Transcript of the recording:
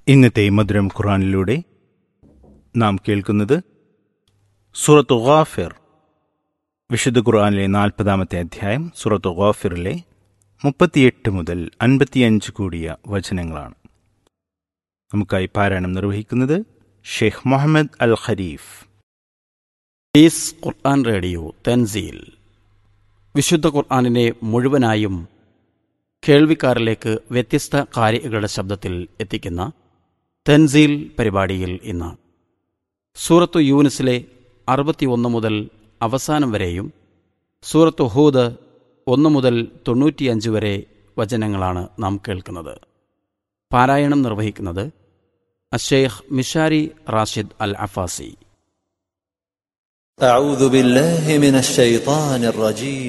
ഇന്നത്തെ മധുരം ഖുറാനിലൂടെ നാം കേൾക്കുന്നത് സൂറത്ത് ഗാഫിർ വിശുദ്ധ ഖുർആനിലെ നാൽപ്പതാമത്തെ അധ്യായം സൂറത്ത് ഗാഫിറിലെ മുപ്പത്തിയെട്ട് മുതൽ അൻപത്തിയഞ്ച് കൂടിയ വചനങ്ങളാണ് നമുക്കായി പാരായണം നിർവഹിക്കുന്നത് Sheikh Muhammad al Khareef peace Quran radio Tanzil വിശുദ്ധ ഖുർആനിനെ മുഴുവനായും കേൾവിക്കാരിലേക്ക് വ്യത്യസ്ത കാര്യങ്ങളുടെ ശബ്ദത്തിൽ എത്തിക്കുന്ന തൻസീൽ പരിപാടിയിൽ ഇന്ന് സൂറത്തു യൂനിസിലെ അറുപത്തിയൊന്ന് മുതൽ അവസാനം വരെയും സൂറത്തു ഹൂദ് ഒന്ന് മുതൽ തൊണ്ണൂറ്റിയഞ്ച് വരെ വചനങ്ങളാണ് നാം കേൾക്കുന്നത് പാരായണം നിർവഹിക്കുന്നത് അഷേഖ് മിഷാരി റാഷിദ് അൽ അഫാസി أعوذ بالله من الشيطان الرجيم